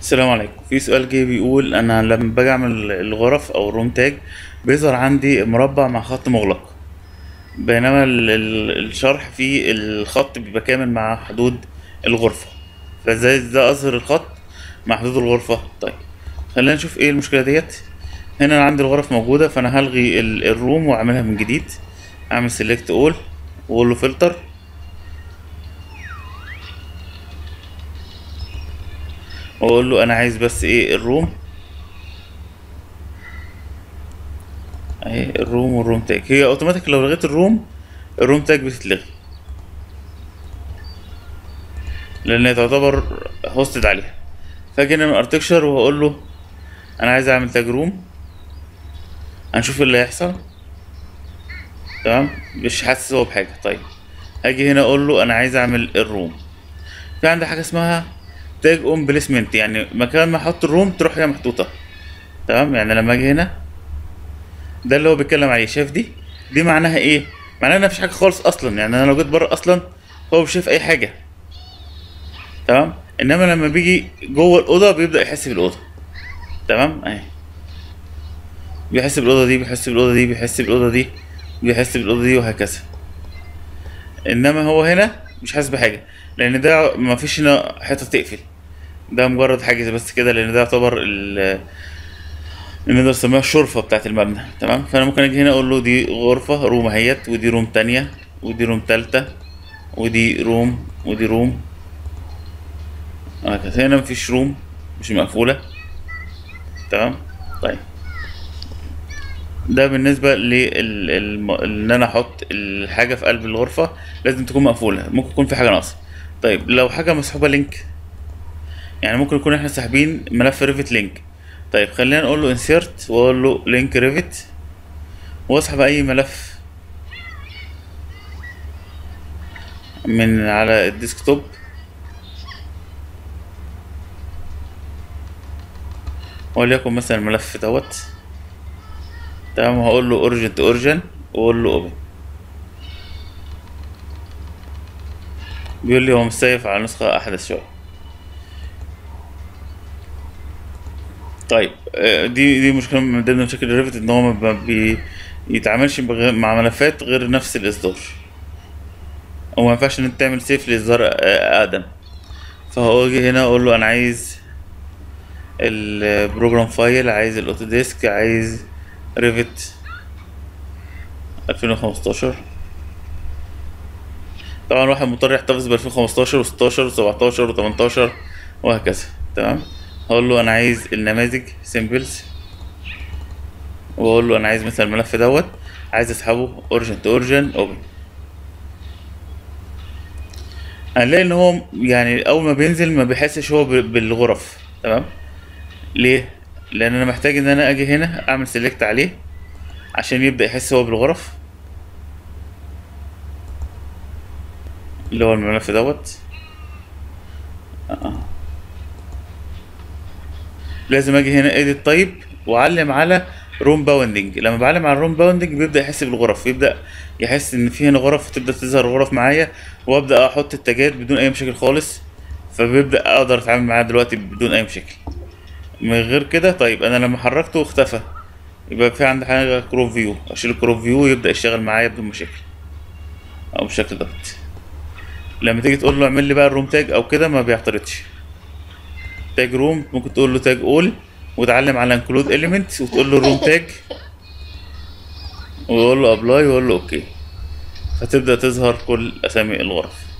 السلام عليكم في سؤال جه بيقول انا لما باجي اعمل الغرف او الروم تاج بيظهر عندي مربع مع خط مغلق بينما ال- ال- الشرح فيه الخط بيبقى كامل مع حدود الغرفة فازاي ده اظهر الخط مع حدود الغرفة طيب خلينا نشوف ايه المشكلة ديت هنا انا عندي الغرف موجودة فانا هلغي ال- الروم واعملها من جديد اعمل سيلكت اول واقول له فلتر واقول له انا عايز بس ايه الروم اهي الروم والروم تاج هي اوتوماتيك لو لغيت الروم الروم تاج بتتلغي لان هي تعتبر هوستد عليها فاجي هنا من ارتكشر وهقول له انا عايز اعمل تاج روم هنشوف ايه اللي هيحصل تمام مش حاسس هو بحاجه طيب هاجي هنا اقول له انا عايز اعمل الروم في عندي حاجه اسمها تاج اون بليسمنت يعني مكان ما احط الروم تروح هي محطوطه تمام يعني لما اجي هنا ده اللي هو بيتكلم عليه شايف دي دي معناها ايه معناها انها مفيش حاجه خالص اصلا يعني انا لو جيت بره اصلا هو مش شايف اي حاجه تمام انما لما بيجي جوه الاوضه بيبدا يحس بالاوضه تمام اهي بيحس بالاوضه دي بيحس بالاوضه دي بيحس بالاوضه دي بيحس بالاوضه دي وهكذا انما هو هنا مش حاسس بحاجه لان ده مفيش هنا حيطه تقفل ده مجرد حاجز بس كده لان ده يعتبر ال نقدر نسميها الشرفة بتاعت المبنى تمام فانا ممكن اجي هنا اقول له دي غرفة روم اهيت ودي روم تانية ودي روم تالتة ودي روم ودي روم وهكذا هنا مفيش روم مش مقفولة تمام طيب ده بالنسبة لل الم- ان انا احط الحاجة في قلب الغرفة لازم تكون مقفولة ممكن يكون في حاجة ناقصة طيب لو حاجة مسحوبة لينك يعني ممكن يكون احنا ساحبين ملف ريفت لينك طيب خلينا نقول له انسيرت واقول له لينك ريفت واسحب اي ملف من على الديسكتوب وليكن مثلا الملف دوت تمام هقول له اورجن تو اورجن واقول له اوبن بيقول لي هو مستيف على نسخة احدث شوية طيب آه، دي دي مشكله من ضمن مشاكل الريفت ان هو ما بي- بيتعاملش بغ- مع ملفات غير نفس الاصدار او ما ينفعش ان انت تعمل سيف لاصدار آه، اقدم فهو اجي هنا اقول له انا عايز البروجرام فايل عايز الاوتوديسك عايز ريفت 2015 طبعا الواحد مضطر يحتفظ ب 2015 و16 و17 و18 وهكذا تمام هقول له انا عايز النماذج سيمبلز واقول له انا عايز مثلا الملف دوت عايز اسحبه اورجن تو اورجن اوبن هنلاقي ان هو يعني اول ما بينزل ما بيحسش هو ب- بالغرف تمام ليه لان انا محتاج ان انا اجي هنا اعمل سيلكت عليه عشان يبدا يحس هو بالغرف اللي هو الملف دوت لازم اجي هنا اديت طيب واعلم على روم باوندنج لما بعلم على الروم باوندنج بيبدا يحس بالغرف يبدا يحس ان في هنا غرف وتبدا تظهر غرف معايا وابدا احط التاجات بدون اي مشاكل خالص فبيبدا اقدر اتعامل معاه دلوقتي بدون اي مشاكل من غير كده طيب انا لما حركته اختفى يبقى في عندي حاجه كروب فيو اشيل الكروب فيو يبدا يشتغل معايا بدون مشاكل او بالشكل دوت لما تيجي تقول له اعمل لي بقى الروم تاج او كده ما بيعترضش تاج روم ممكن تقول له تاج اول وتعلم على انكلود اليمنت وتقول له روم تاج ويقول له ابلاي ويقول له اوكي فتبدا تظهر كل اسامي الغرف